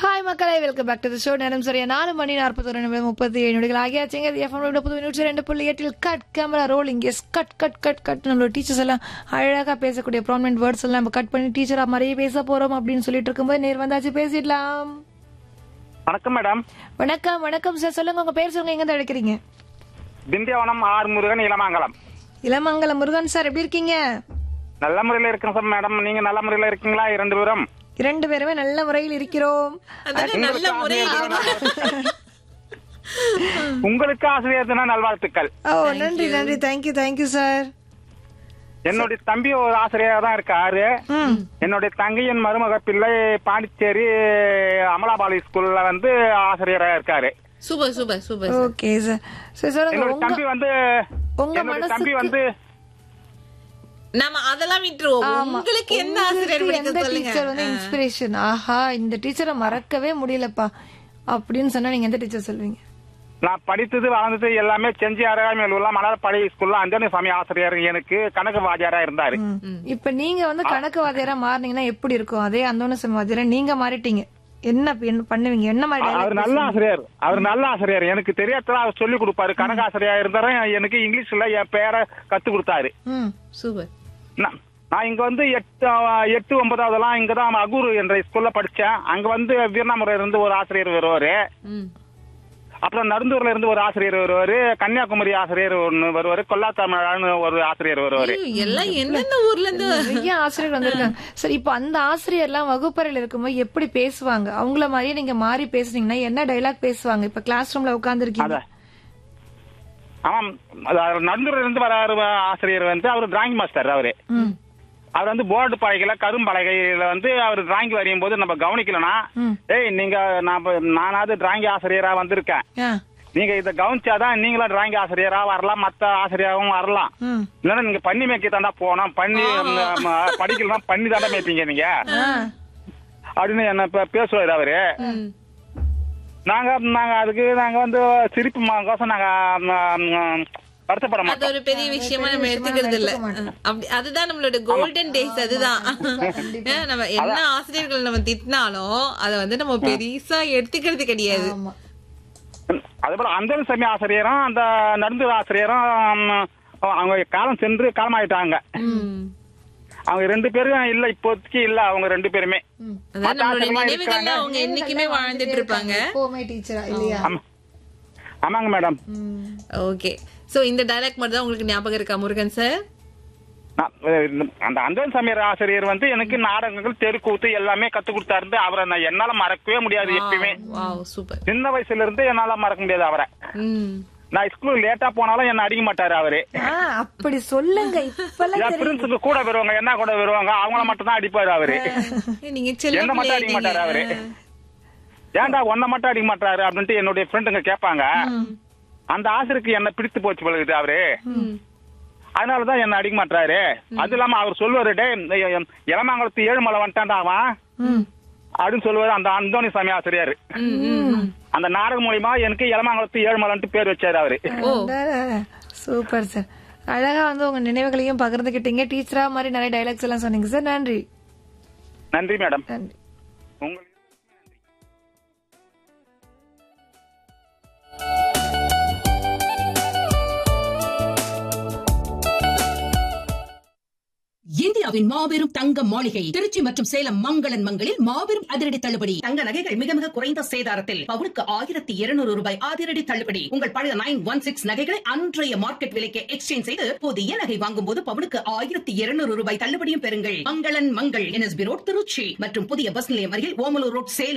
Hi மக்களே welcome back to the show நேரம் சரியா நாலு மணி நாற்பத்தி நிமிடம் முப்பத்தி ஏழு நொடிகள் ஆகியாச்சுங்க எஃப்எம் புது நூற்றி ரெண்டு புள்ளி எட்டில் cut camera rolling yes cut cut cut cut நம்மளோட டீச்சர்ஸ் எல்லாம் அழகா பேசக்கூடிய ப்ராமினென்ட் வேர்ட்ஸ் எல்லாம் நம்ம கட் பண்ணி டீச்சரா மாதிரியே பேச போறோம் அப்படின்னு சொல்லிட்டு இருக்கும்போது நேர் வந்தாச்சு பேசிடலாம் வணக்கம் மேடம் வணக்கம் வணக்கம் சார் சொல்லுங்க உங்க பேர் சொல்லுங்க எங்க இருந்து அழைக்கிறீங்க திண்டியவனம் ஆர் முருகன் இளமாங்கலம் இளமங்கலம் முருகன் சார் எப்படி இருக்கீங்க நல்ல முறையில இருக்கேன் சார் மேடம் நீங்க நல்ல முறையில இருக்கீங்களா இரண்டு பேரும் இரண்டு பேருமே நல்ல முறையில் இருக்கிறோம் அதானே நல்ல முறையில் உங்களுக்கு ஆசிரியர் தின நல்வாழ்த்துக்கள் ஓ நன்றி நன்றி தேங்க்யூ தேங்க்யூ சார் என்னுடைய தம்பி ஒரு ஆசிரியர் தான் இருக்காரு என்னுடைய தங்கையின் மருமக பிள்ளை பாண்டிச்சேரி அமலாபாலி ஸ்கூல்ல வந்து ஆசிரியரா இருக்காரு super super super okay sir சரி சொல்லுங்க என்னுடைய உங்க தம்பி வந்து உங்க என்னுடைய தம்பி மனசுக்கு- வந்து நாம அதெல்லாம் விட்டுருவோம் உங்களுக்கு எந்த ஆசிரியர் உங்களுக்கு பிடிக்கும் எந்த சொல்லுங்க டீச்சர் வந்து இன்ஸ்பிரேஷன் ஆஹா இந்த டீச்சரை மறக்கவே முடியலப்பா அப்படின்னு சொன்னா நீங்க எந்த டீச்சர் சொல்வீங்க நான் படித்தது வளர்ந்தது எல்லாமே செஞ்சி அருகாமையில் உள்ள மலர் பள்ளி ஸ்கூல்ல அந்தோனி சாமி ஆசிரியர் எனக்கு கணக்கு வாத்தியாரா இருந்தாரு ம். இப்ப நீங்க வந்து கணக்கு வாத்தியாரா மாறினீங்கன்னா எப்படி இருக்கும் அதே அந்தோன வாத்தியாரா நீங்க மாறிட்டீங்க என்ன ப- என்ன பண்ணுவீங்க என்ன மாதிரி அவர் dialogue நல்ல ஆசிரியர் அவர் நல்ல ஆசிரியர் எனக்கு தெரியாததெல்லாம் அவர் சொல்லி கொடுப்பாரு கணக்கு ஆசிரியர் இருந்தாரும் எனக்கு இங்கிலீஷ்ல என் பேரை கத்து கொடுத்தாரு ம் சூப்பர் நான் நான் இங்க வந்து எட்டு அஹ், எட்டு ஒன்பதாவதுலாம் இங்க தான் அகூர் என்ற ஸ்கூல்ல படிச்சேன் அங்க வந்து வீரநாமுறையில இருந்து ஒரு ஆசிரியர் வருவாரு ம் அப்புறம் நருந்தூர்ல இருந்து ஒரு ஆசிரியர் வருவாரு கன்னியாகுமரி ஆசிரியர் ஒன்னு வருவாரு கொல்லாத்தமிழான்னு ஒரு ஆசிரியர் வருவாரு ஐயோ, எல்லாம் எந்தெந்த ஊர்ல இருந்து நிறைய ஆசிரியர் வந்திருக்காங்க சரி இப்ப அந்த ஆசிரியர் எல்லாம் வகுப்பறையில இருக்கும்போது எப்படி பேசுவாங்க அவங்கள மாதிரியே நீங்க மாறி பேசுனீங்கன்னா என்ன டைலாக் பேசுவாங்க இப்ப கிளாஸ் ரூம்ல உட்கார்ந்து இருக்கீங்க அத ஆமாம் அது நருந்தூர்ல இருந்து வர ஆசிரியர் வந்து அவர் டிராயிங் மாஸ்டர் அவரு அவர் வந்து போர்டு பலகையில கரும்பலகையில வந்து அவர் டிராயிங் வரையும் போது நம்ம கவனிக்கலனா ம். ஏய் நீங்க நான் இப்ப- நானாவது டிராயிங் ஆசிரியரா வந்திருக்கேன் ஆ, நீங்க இதை கவனிச்சாதான் நீங்களும் டிராயிங் ஆசிரியரா வரலாம் மத்த ஆசிரியராவும் வரலாம் ம் இல்லன்னா நீங்க பண்ணி மேய்க்க தாண்டா போனோம் பண்ணி படிக்கலாம் பண்ணி தாண்டா மேய்ப்பீங்க நீங்க ஆ அப்படின்னு என்ன பே- பேசுவாரு அவரு ம். நாங்க நாங்க அதுக்கு நாங்க வந்து சிரிப்பு கோசம் நாங்க ம், ம், வருத்தப்பட அது மாட்டோம் ஒரு பெரிய விஷயமா நம்ம எடுத்துக்கிறது இல்ல அப்படி அதுதான் நம்மளோட கோல்டன் டேஸ் அதுதான் ஏன் நம்ம என்ன ஆசிரியர்கள் நம்ம திட்டினாலும் அத வந்து நம்ம பெருசா எடுத்துக்கிறது கிடையாது ஆமா அதே போல அந்தல் சமய ஆசிரியரும் அந்த நடுந்து ஆசிரியரும் ம், அவங்க காலம் சென்று காலமாயிட்டாங்க ம். அவங்க ரெண்டு பேரும் இல்ல இப்போதைக்கு இல்ல அவங்க ரெண்டு பேருமே அதான் நம்மளுடைய மத்த நினைவுகள்ல இருக்காங்க. அவங்க என்னைக்குமே வாழ்ந்துட்டு இருப்பாங்க எப்பவுமே டீச்சரா இல்லையா ஆமா. ஆமாங்க மேடம் ம். ஓகே சோ இந்த டைலாக் மட்டும் தான் உங்களுக்கு ஞாபகம் இருக்கா முருகன் சார் நான், அஹ், அந்த அந்தன் சமயர் ஆசிரியர் வந்து எனக்கு நாடகங்கள் தெருக்கூத்து எல்லாமே கத்து கொடுத்தாரு அவரை நான் என்னால மறக்கவே முடியாது எப்பயுமே வாவ் சூப்பர் சின்ன வயசுல இருந்து என்னால மறக்க முடியாது அவரை ம் நான் ஸ்கூல் லேட்டா போனாலும் என்ன அடிக்க மாட்டாரு அவரு ஆ, அப்படி சொல்லுங்க இப்பெல்லாம் என் தெரியுது. பிரின்ஸுக்கு கூட வருவாங்க என்ன கூட வருவாங்க அவங்கள மட்டும் தான் அடிப்பாரு அவரு ஏய், நீங்க செல்ல என்ன மட்டும் அடிக்க மாட்டாரு அவரு ஏன்டா ஒன்ன மட்டும் அடிக்க மாட்டாரு அப்படின்ட்டு என்னுடைய ஃப்ரெண்டுங்க கேட்பாங்க அந்த ஆசிரியருக்கு என்ன பிடித்து போச்சு பழகுது அவரு அதனாலதான் என்ன அடிக்க மாட்டாரு அது இல்லாம அவர் சொல்லுவாரு டே இளமாங்குளத்து ஏழுமலை வந்துட்டான்டா அவன் ம். அப்படின்னு சொல்லுவாரு அந்த அந்தோணி சாமி ஆசிரியர் அந்த நாடகம் மூலியமா எனக்கு இளமாங்குளத்து ஏழுமலைன்ட்டு பேர் வச்சாரு அவரு அடடட. சூப்பர் சார் அழகா வந்து உங்க நினைவுகளையும் பகிர்ந்துகிட்டீங்க டீச்சரா மாதிரி நிறைய டைலாக்ஸ் எல்லாம் சொன்னீங்க சார் நன்றி நன்றி மேடம் நன்றி உங்களுக்கு இந்தியாவின் மாபெரும் தங்க மாளிகை திருச்சி மற்றும் சேலம் மங்களன் மங்களில் மாபெரும் அதிரடி தள்ளுபடி தங்க நகைகள் மிக மிக குறைந்த சேதாரத்தில் பவுனுக்கு ஆயிரத்தி இருநூறு ரூபாய் அதிரடி தள்ளுபடி உங்கள் பழைய நைன் ஒன் சிக்ஸ் நகைகளை அன்றைய மார்க்கெட் விலைக்கு எக்ஸ்சேஞ்ச் செய்து புதிய நகை வாங்கும் போது பவுனுக்கு ஆயிரத்தி இருநூறு ரூபாய் தள்ளுபடியும் பெறுங்கள் மங்களன் மங்கள் என்எஸ்பி ரோட் திருச்சி மற்றும் புதிய பஸ் நிலையம் அருகில் ஓமலூர் ரோட் சேலம்